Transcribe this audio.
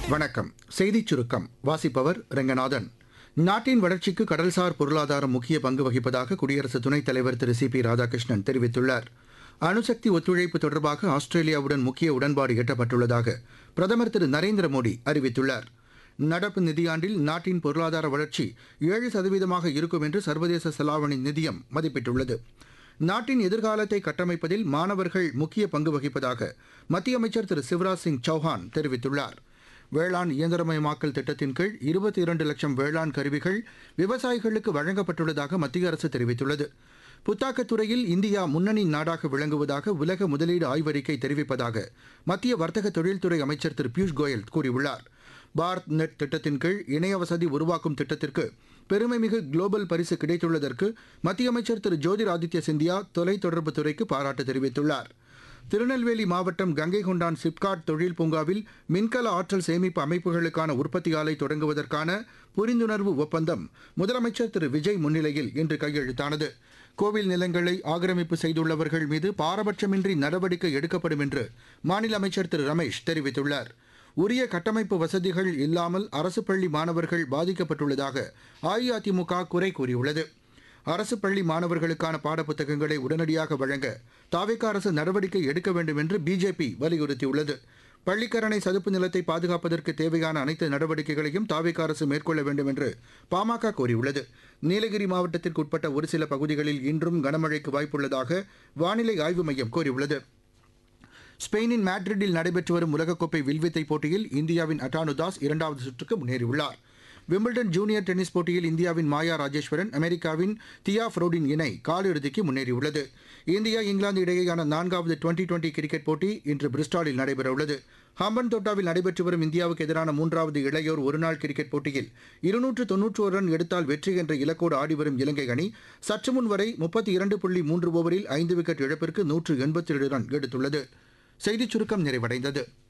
வணக்கம் செய்திச் சுருக்கம் வாசிப்பவர் ரெங்கநாதன் நாட்டின் வளர்ச்சிக்கு கடல்சார் பொருளாதாரம் முக்கிய பங்கு வகிப்பதாக குடியரசு துணைத் தலைவர் திரு சி பி ராதாகிருஷ்ணன் தெரிவித்துள்ளார் அணுசக்தி ஒத்துழைப்பு தொடர்பாக ஆஸ்திரேலியாவுடன் முக்கிய உடன்பாடு எட்டப்பட்டுள்ளதாக பிரதமர் திரு நரேந்திர மோடி அறிவித்துள்ளார் நடப்பு நிதியாண்டில் நாட்டின் பொருளாதார வளர்ச்சி ஏழு சதவீதமாக இருக்கும் என்று சர்வதேச செலாவணி நிதியம் மதிப்பிட்டுள்ளது நாட்டின் எதிர்காலத்தை கட்டமைப்பதில் மாணவர்கள் முக்கிய பங்கு வகிப்பதாக மத்திய அமைச்சர் திரு சிவராஜ் சிங் சௌஹான் தெரிவித்துள்ளார் வேளாண் இயந்திரமயமாக்கல் திட்டத்தின் கீழ் இருபத்தி இரண்டு லட்சம் வேளாண் கருவிகள் விவசாயிகளுக்கு வழங்கப்பட்டுள்ளதாக மத்திய அரசு தெரிவித்துள்ளது புத்தாக்கத் துறையில் இந்தியா முன்னணி நாடாக விளங்குவதாக உலக முதலீடு ஆய்வறிக்கை தெரிவிப்பதாக மத்திய வர்த்தக தொழில்துறை அமைச்சர் திரு பியூஷ் கோயல் கூறியுள்ளார் பாரத் நெட் திட்டத்தின் கீழ் இணைய வசதி உருவாக்கும் திட்டத்திற்கு பெருமைமிகு குளோபல் பரிசு கிடைத்துள்ளதற்கு மத்திய அமைச்சர் திரு ஜோதிர் ஆதித்ய சிந்தியா தொலைத்தொடர்பு துறைக்கு பாராட்டு தெரிவித்துள்ளார் திருநெல்வேலி மாவட்டம் கங்கை கொண்டான் சிப்காட் தொழில் பூங்காவில் மின்கல ஆற்றல் சேமிப்பு அமைப்புகளுக்கான உற்பத்தி ஆலை தொடங்குவதற்கான புரிந்துணர்வு ஒப்பந்தம் முதலமைச்சர் திரு விஜய் முன்னிலையில் இன்று கையெழுத்தானது கோவில் நிலங்களை ஆக்கிரமிப்பு செய்துள்ளவர்கள் மீது பாரபட்சமின்றி நடவடிக்கை எடுக்கப்படும் என்று மாநில அமைச்சர் திரு ரமேஷ் தெரிவித்துள்ளார் உரிய கட்டமைப்பு வசதிகள் இல்லாமல் அரசு பள்ளி மாணவர்கள் பாதிக்கப்பட்டுள்ளதாக அஇஅதிமுக குறை கூறியுள்ளது அரசு பள்ளி மாணவர்களுக்கான பாடப்புத்தகங்களை உடனடியாக வழங்க தாவேக அரசு நடவடிக்கை எடுக்க வேண்டும் என்று பிஜேபி வலியுறுத்தியுள்ளது பள்ளிக்கரணை சதுப்பு நிலத்தை பாதுகாப்பதற்கு தேவையான அனைத்து நடவடிக்கைகளையும் தாவேக அரசு மேற்கொள்ள வேண்டும் என்று பாமக கோரியுள்ளது நீலகிரி மாவட்டத்திற்கு உட்பட்ட ஒரு சில பகுதிகளில் இன்றும் கனமழைக்கு வாய்ப்புள்ளதாக வானிலை ஆய்வு மையம் கூறியுள்ளது ஸ்பெயினின் மேட்ரிட்டில் நடைபெற்று வரும் உலகக்கோப்பை வில்வித்தை போட்டியில் இந்தியாவின் அட்டானு தாஸ் இரண்டாவது சுற்றுக்கு முன்னேறியுள்ளார் விம்பிள்டன் ஜூனியர் டென்னிஸ் போட்டியில் இந்தியாவின் மாயா ராஜேஸ்வரன் அமெரிக்காவின் தியா ஃப்ரோடின் இணை காலிறுதிக்கு முன்னேறியுள்ளது இந்தியா இங்கிலாந்து இடையேயான நான்காவது டுவெண்டி டுவெண்டி கிரிக்கெட் போட்டி இன்று பிரிஸ்டாலில் நடைபெறவுள்ளது ஹாம்பன் தோட்டாவில் நடைபெற்று வரும் இந்தியாவுக்கு எதிரான மூன்றாவது இளையோர் ஒருநாள் கிரிக்கெட் போட்டியில் இருநூற்று தொன்னூற்று ரன் எடுத்தால் வெற்றி என்ற இலக்கோடு ஆடிவரும் இலங்கை அணி சற்று முன் வரை முப்பத்தி இரண்டு புள்ளி மூன்று ஓவரில் ஐந்து விக்கெட் இழப்பிற்கு நூற்று எண்பத்தி ஏழு ரன் எடுத்துள்ளது செய்திச் சுருக்கம் நிறைவடைந்தது